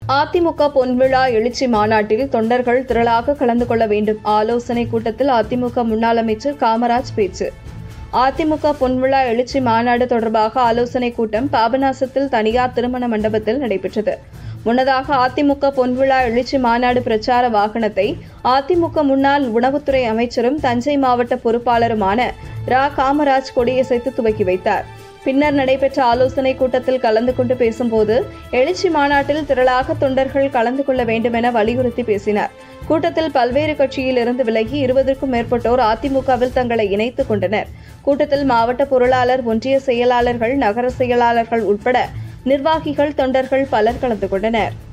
அதிமுக பொன்விழா எழுச்சி மாநாட்டில் தொண்டர்கள் திரளாக கலந்து கொள்ள வேண்டும் ஆலோசனை கூட்டத்தில் அதிமுக முன்னாள் அமைச்சர் காமராஜ் பேச்சு அதிமுக பொன்விழா எழுச்சி மாநாடு தொடர்பாக ஆலோசனை கூட்டம் பாபநாசத்தில் தனியார் திருமண மண்டபத்தில் நடைபெற்றது முன்னதாக அதிமுக பொன்விழா எழுச்சி மாநாடு பிரச்சார வாகனத்தை அதிமுக முன்னாள் உணவுத்துறை அமைச்சரும் தஞ்சை மாவட்ட பொறுப்பாளருமான ரா காமராஜ் கொடியசைத்து துவக்கி வைத்தார் பின்னர் நடைபெற்ற ஆலோசனை கூட்டத்தில் கலந்து கொண்டு பேசும்போது எழுச்சி மாநாட்டில் திரளாக தொண்டர்கள் கலந்து கொள்ள வேண்டுமென வலியுறுத்தி பேசினார் கூட்டத்தில் பல்வேறு கட்சியில் இருந்து விலகி இருபதற்கும் மேற்பட்டோர் அதிமுகவில் தங்களை இணைத்துக் கொண்டனர் கூட்டத்தில் மாவட்ட பொருளாளர் ஒன்றிய செயலாளர்கள் நகர செயலாளர்கள் உட்பட நிர்வாகிகள் தொண்டர்கள் பலர் கலந்து கொண்டனர்